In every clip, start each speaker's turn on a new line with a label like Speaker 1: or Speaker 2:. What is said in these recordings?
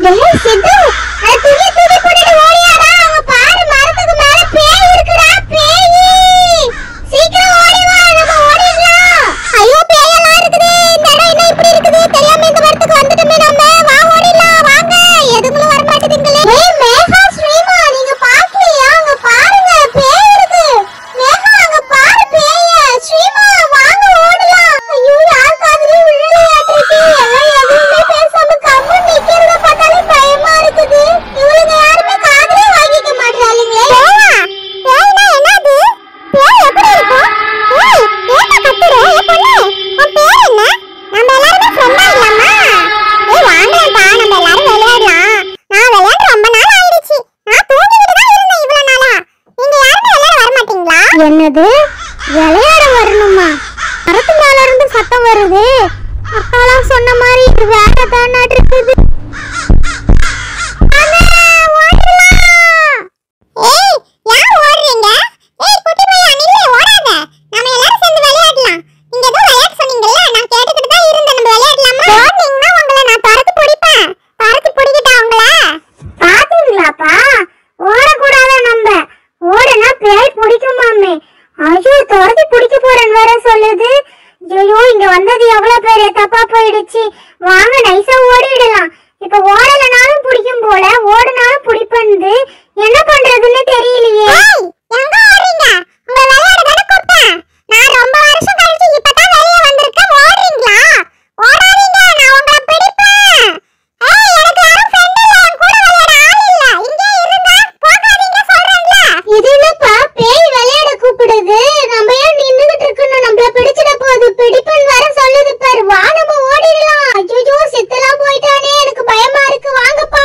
Speaker 1: டேய் சித்து அது துணி தூக்கி போட்டுட்டு ஓடியாடா அங்க பாரு மரத்துக்கு மேல பேய் இருக்குடா பேய் சீக்கிரம் ஓடி வா நம்ம ஓடிடலாம் ஐயோ பேயெல்லாம் இருக்குது இந்த இடம் என்ன இப்படி இருக்குது தெரியாம இந்த மரத்துக்கு வந்துட்டோமே நம்ம வா ஓடிடலாம் வாங்க எதுங்களும் வர மாட்டேங்குதுங்களே ஏய் மேகா ஸ்ரீமா நீங்க பாக்கலையா அங்க பாருங்க பேய் இருக்கு மேகா அங்க பாரு பேய ஸ்ரீமா வாங்க ஓடலாம் ஐயோ யார் காதுலயும் விழலையாட்டிருக்கு எல்லாம் எதுவுமே பேசாம கம்மு நிக்கிறத பார்த்தாலே பயமா இருக்குது இவளுங்க யாருமே காதுலயே வாங்கிக்க மாட்டாளுங்களே பேய்னா என்னது பேய் எப்படி இருக்கும் ஏய் ஏமா கத்துற ஏ பொண்ணு உன் பேர் என்ன நம்ம எல்லாரும் ஃப்ரெண்டா இல்லாமா ஏய் வாங்கப்பா நம்ம எல்லாரும் விளையாடலாம் நான் விளையாட ரொம்ப நாள் ஆயிடுச்சு நான் தூங்கிட்டு தான் இருந்தேன் இவ்வளவு நாளா நீங்க யாருமே விளையாட வர மாட்டீங்களா என்னது விளையாட வரணுமா மரத்து மேல இருந்து சத்தம் வருது அக்காலாம் சொன்ன மாதிரி இது வேற தானா இருக்குது அண்ணா, ஓடிடலாம். ஏய் ஏன் ஓடுறீங்க ஏய் குட்டி பையா நில்லு ஓடாத நாம எல்லாரும் சேர்ந்து விளையாடலாம் நீங்க ஏதோ விளையாட சொன்னீங்கல்ல நான் கேட்டுக்கிட்டு தான் இருந்தேன் நம்ம விளையாடலாமா ஓடுனீங்கன்னா உங்களை நான் துரத்து பிடிப்பேன் துரத்து பிடிக்கிட்டா உங்களை பாத்தீங்களாப்பா ஓடக்கூடாத நம்ம ஓடுனா பேய் பிடிக்குமாமே ஐயோ துரத்தி பிடிக்க போறேன்னு வேற சொல்லுது ஐயோ இங்க வந்தது எவ்வளவு பெரிய தப்பா போயிடுச்சு வாங்க நைஸா ஓடிடலாம் இப்ப ஓடலனாலும் பிடிக்கும் போல ஓடுனாலும் பிடிப்பந்து என்ன பண்றதுன்னு தெரியலையே எங்க ஓடுறீங்க உங்க விளையாட தானே கூப்பிட்டேன் நான் ரொம்ப வருஷம் கழிச்சு இப்பதான் வெளிய வந்திருக்கேன் ஓடுறீங்களா ஓடாதீங்க நான் உங்களை பிடிப்பேன் ஏய் எனக்கு யாரும் ஃப்ரெண்ட் இல்ல என் கூட விளையாட ஆள் இல்ல இங்கே இருங்க போகாதீங்க சொல்றேன்ல இது என்னப்பா பேய் விளையாட கூப்பிடுது நம்ம ஏன் நின்னுகிட்டு இருக்கணும் நம்மள பிடிச்சிட போகுது பிடிப்பன் வர சொல்லுது பாரு வா நம்ம ஓடிடலாம் ஐயோ சித்தலாம் போயிட்டானே எனக்கு பயமா இருக்கு வாங்கப்பா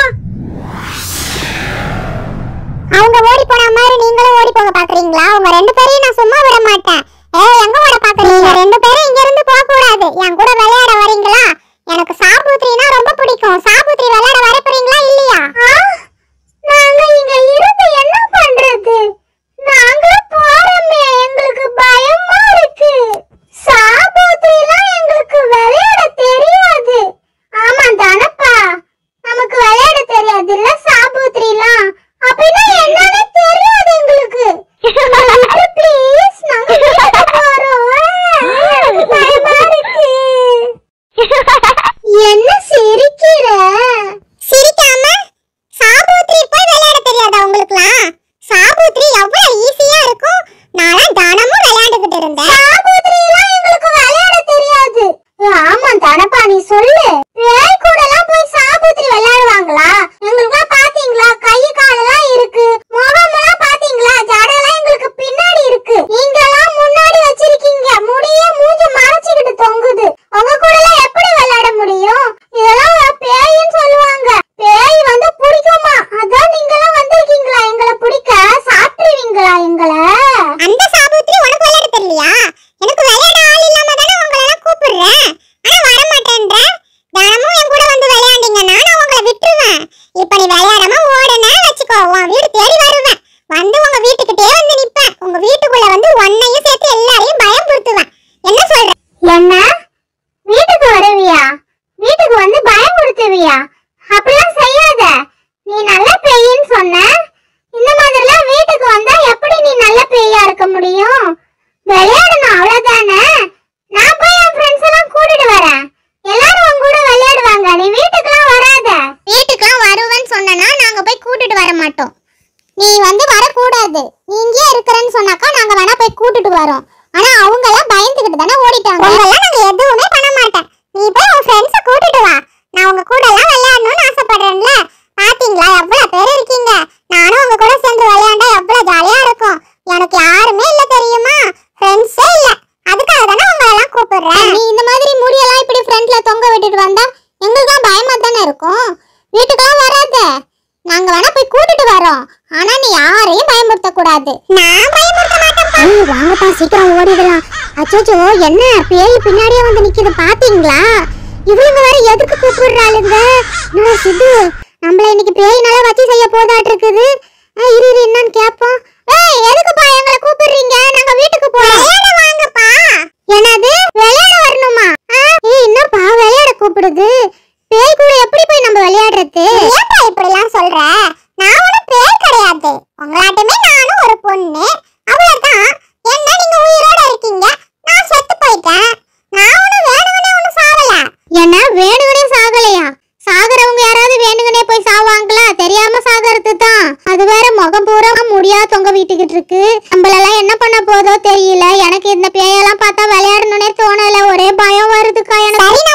Speaker 1: அவங்க ஓடி போன மாதிரி நீங்களும் ஓடி போக பாக்குறீங்களா உங்க ரெண்டு பேரையும் நான் சும்மா விட மாட்டேன் ஏய் எங்க ஓட பாக்குறீங்க ரெண்டு பேரும் இங்க இருந்து போக கூடாது என் கூட விளையாட வரீங்களா எனக்கு சாபுத்ரினா ரொம்ப பிடிக்கும் சாபுத்ரி விளையாட வர போறீங்களா இல்லையா நாங்க இங்க இருந்து என்ன பண்றது நாங்களும் போறோமே எங்களுக்கு பயமா இருக்கு சாபுத்ரிலாம் எங்களுக்கு விளையாட தெரியாது ஆமா தானப்பா நமக்கு விளையாட தெரியாது இல்ல சாபுத்ரிலாம் அப்படின்னா என்னன்னு தெரியாது எங்களுக்கு ப்ளீஸ் நாங்க விளையாட போறோம் எனக்கு பயமா இருக்கு என்ன சிரிக்கிற சிரிக்காம சாபூத்ரி போய் விளையாட தெரியாதா உங்களுக்குலாம் சாபூத்ரி எவ்வளவு ஈஸியா இருக்கும் நான் தினமும் விளையாண்டுகிட்டு இருந்தேன் சாபூத்ரிலாம் எங்களுக்கு விளையாட தெரியாது ஆமா தானப்பா நீ சொல்லு பேய் கூடலாம் போய் சாபூத்ரி விளையாடுவாங்களா எங்களுக்குலாம் பாத்தீங்களா கை காலெல்லாம் இருக்கு முகமெல்லாம் பாத்தீங்களா ஜடெல்லாம் எங்களுக்கு பின்னாடி இருக்கு நீங்கலாம் முன்னாடி வச்சிருக்கீங்க முடிய மூஞ்ச மறைச்சுக்கிட்டு தொங்குது உங்க கூட எல்லாம் எப்படி விளையாட முடியும் இதெல்லாம் பேயின்னு சொல்லுவாங்க பேய் வந்து பிடிக்குமா அதான் நீங்கலாம் வந்திருக்கீங்களா எங்களை பிடிக்க சாப்பிடுவீங்களா எங்களை அந்த சாபூத்ரி உனக்கு விளையாட தெரியலையா எனக்கு விளையாட ஆள் இல்லாம தானே உங்களை எல்லாம் கூப்பிடுறேன் ஆனா வர மாட்டேன்ற தினமும் என் கூட வந்து விளையாண்டீங்கன்னா நான் உங்களை விட்டுருவேன் இப்ப நீ விளையாடாம ஓடுனே வச்சுக்கோ உன் வீடு தேடி வருவேன் வந்து உங்க வீட்டுக்கிட்டே வந்து நிப்பேன் உங்க வீட்டுக்குள்ள வந்து உன்னையும் சேர்த்து எல்லாரையும் பயமுறுத்துவேன் என்ன சொல்ற என்ன வீட்டுக்கு வருவியா வீட்டுக்கு வந்து பயமுறுத்துவியா அப்படிலாம் செய்யாத நீ நல்ல பேயின்னு சொன்ன இந்த மாதிரிலாம் வீட்டுக்கு வந்தா எப்படி நீ நல்ல பேயா இருக்க முடியும் விளையாடணும் அவ்வளவுதானே நான் போய் என் ஃப்ரெண்ட்ஸ் எல்லாம் கூட்டிட்டு வரேன் எல்லாரும் உன் கூட விளையாடுவாங்க நீ வீட்டுக்குலாம் வராத வீட்டுக்குலாம் வருவேன்னு சொன்னனா நாங்க போய் கூட்டிட்டு வர மாட்டோம் நீ வந்து வரக்கூடாது நீ இங்கே இருக்கிறேன்னு சொன்னாக்கா நாங்க வேணா போய் கூட்டிட்டு வரோம் ஆனா அவங்க எல்லாம் பயந்துகிட்டு தானே ஓடிட்டாங்க உங்களெல்லாம் நாங்க எதுவுமே பண்ண மாட்டேன் நீ போய் உன் ஃப்ரெண்ட்ஸ கூட்டிட்டு வா நான் உங்க கூட எல்லாம் விளையாடணும்னு ஆசைப்படுறேன்ல பாத்தீங்களா எவ்வளவு பேர் இருக்கீங்க நானும் உங்க கூட சேர்ந்து விளையாண்டா எவ்வளவு ஜாலியா இருக்கும் எனக்கு யாருமே இல்ல தெரியுமா ஃப்ரெண்ட்ஸே இல்ல அதுக்காக தானே உங்களை எல்லாம் கூப்பிடுறேன் நீ இந்த மாதிரி முடியெல்லாம் இப்படி ஃப்ரண்ட்ல தொங்க விட்டுட்டு வந்தா எங்களுக்கு தான் பயமா தானே இருக்கும் வீட்டுக்கெல்லாம் வராத நாங்க வேணா போய் கூட்டிட்டு வரோம் ஆனா நீ யாரையும் பயமுறுத்த கூடாது நான் பயமுறுத்த மாட்டேன் வாங்கப்பா சீக்கிரம் ஓடிடலாம் அச்சோ என்ன பேய் பின்னாடியே வந்து நிக்குது பாத்தீங்களா இவளுங்க வேற எதுக்கு கூப்பிடுறாளுங்க நான் சித்து நம்மள இன்னைக்கு பேயினால வச்சு செய்ய போதாட்டு இருக்குது அஹ் இரு இரு என்னன்னு கேப்போம் ஏய் எதுக்குப்பா எங்களை கூப்பிடுறீங்க நாங்க வீட்டுக்கு போறோம் விளையாட வாங்கப்பா என்னது விளையாட வரணுமா ஆ, ஏய் என்னப்பா விளையாட கூப்பிடுது பேய் கூட எப்படி போய் நம்ம விளையாடுறது
Speaker 2: இருக்கு
Speaker 1: ஏன்டா இப்படிலாம் சொல்ற நான் ஒன்றும் பேர் கிடையாது உங்களாட்டுமே நானும் ஒரு பொண்ணு அவ்வளவுதான் என்ன நீங்க உயிரோட இருக்கீங்க நான் செத்து போயிட்டேன் நான் ஒன்றும் வேணுங்கனே ஒன்றும் சாவல
Speaker 2: என்ன வேணுங்கனே சாகலையா சாகுறவங்க யாராவது வேணுங்கனே போய் சாவாங்களா தெரியாம சாகிறது தான் அது வேற முகம் பூரா முடியா தொங்க வீட்டுக்கிட்டு இருக்கு நம்மளெல்லாம் என்ன பண்ண போதோ தெரியல எனக்கு இந்த பேயெல்லாம் பார்த்தா விளையாடணும்னே தோணல ஒரே பயம் வருதுக்கா எனக்கு
Speaker 1: சரி